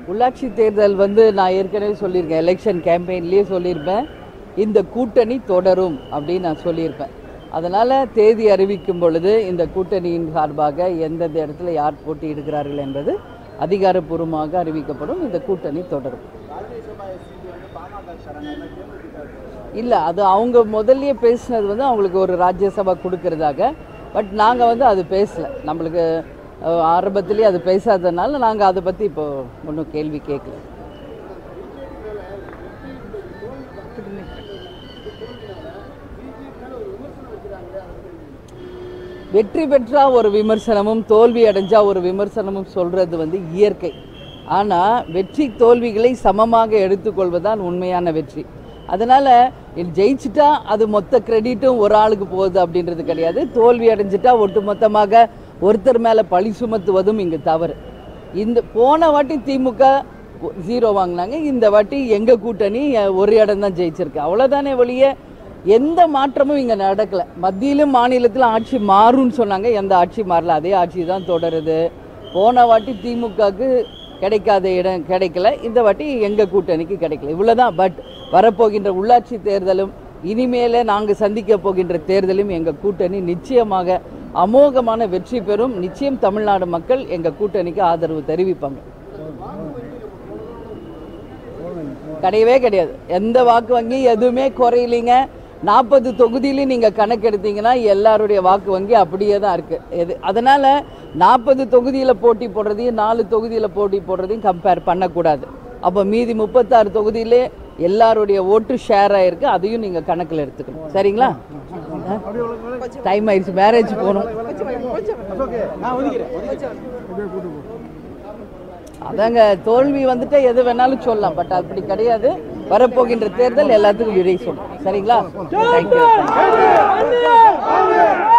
உள்ளாட்சி தேர்தல் வந்து நான் ஏற்கனவே சொல்லியிருக்கேன் எலெக்ஷன் கேம்பெயின்லேயே சொல்லியிருப்பேன் இந்த கூட்டணி தொடரும் அப்படின்னு நான் சொல்லியிருப்பேன் அதனால் தேதி அறிவிக்கும் பொழுது இந்த கூட்டணியின் சார்பாக எந்தெந்த இடத்துல யார் போட்டியிடுகிறார்கள் என்பது அதிகாரப்பூர்வமாக அறிவிக்கப்படும் இந்த கூட்டணி தொடரும் இல்லை அது அவங்க முதல்லயே பேசினது வந்து அவங்களுக்கு ஒரு ராஜ்யசபா கொடுக்கறதாக பட் நாங்கள் வந்து அது பேசல நம்மளுக்கு அஹ், ஆரம்பத்திலேயே அது பேசாததுனால நாங்கள் அதை பற்றி இப்போ ஒன்றும் கேள்வி கேட்கல வெற்றி பெற்றா ஒரு விமர்சனமும் தோல்வி அடைஞ்சா ஒரு விமர்சனமும் சொல்றது வந்து இயற்கை ஆனால் வெற்றி தோல்விகளை சமமாக எடுத்துக்கொள்வதுதான் உண்மையான வெற்றி அதனால இது ஜெயிச்சிட்டா அது மொத்த கிரெடிட்டும் ஒரு ஆளுக்கு போகுது அப்படின்றது கிடையாது தோல்வி அடைஞ்சிட்டா ஒட்டுமொத்தமாக ஒருத்தர் மேலே பழி சுமத்துவதும் இங்கு தவறு இந்த போன வாட்டி திமுக ஜீரோ வாங்கினாங்க இந்த வாட்டி எங்கள் கூட்டணி அஹ், ஒரு இடம் தான் ஜெயிச்சிருக்கு அவ்வளோதானே ஒழிய எந்த மாற்றமும் இங்கே நடக்கல மத்தியிலும் மாநிலத்திலும் ஆட்சி மாறும்னு சொன்னாங்க எந்த ஆட்சி மாறல அதே ஆட்சி தான் தொடருது போன வாட்டி திமுகவுக்கு கிடைக்காத இடம் கிடைக்கல இந்த வாட்டி எங்கள் கூட்டணிக்கு கிடைக்கல இவ்வளோதான் பட் வரப்போகின்ற உள்ளாட்சி தேர்தலும் இனிமேலே நாங்கள் சந்திக்க போகின்ற தேர்தலும் எங்கள் கூட்டணி நிச்சயமாக அமோகமான வெற்றி பெறும் நிச்சயம் தமிழ்நாடு மக்கள் எங்கள் கூட்டணிக்கு ஆதரவு தெரிவிப்பாங்க கிடையவே கிடையாது எந்த வாக்கு வங்கி எதுவுமே குறையிலைங்க நாற்பது தொகுதியிலையும் நீங்கள் கணக்கெடுத்தீங்கன்னா எல்லாருடைய வாக்கு வங்கி அப்படியே தான் இருக்குது எது அதனால் நாற்பது தொகுதியில் போட்டி போடுறதையும் நாலு தொகுதியில் போட்டி போடுறதையும் கம்பேர் பண்ணக்கூடாது அப்போ மீதி முப்பத்தாறு தொகுதியிலே எல்லாருடைய ஓட்டு ஷேர் ஆயிருக்கு அதையும் நீங்கள் கணக்கில் எடுத்துக்கணும் சரிங்களா டைம் ஆயிடுச்சு மேரேஜ் போகணும் அதாங்க தோல்வி வந்துட்டு எது வேணாலும் சொல்லலாம் பட் அப்படி கிடையாது வரப்போகின்ற தேர்தல் எல்லாத்துக்கும் விடை சொல்லும் சரிங்களா தேங்க்யூ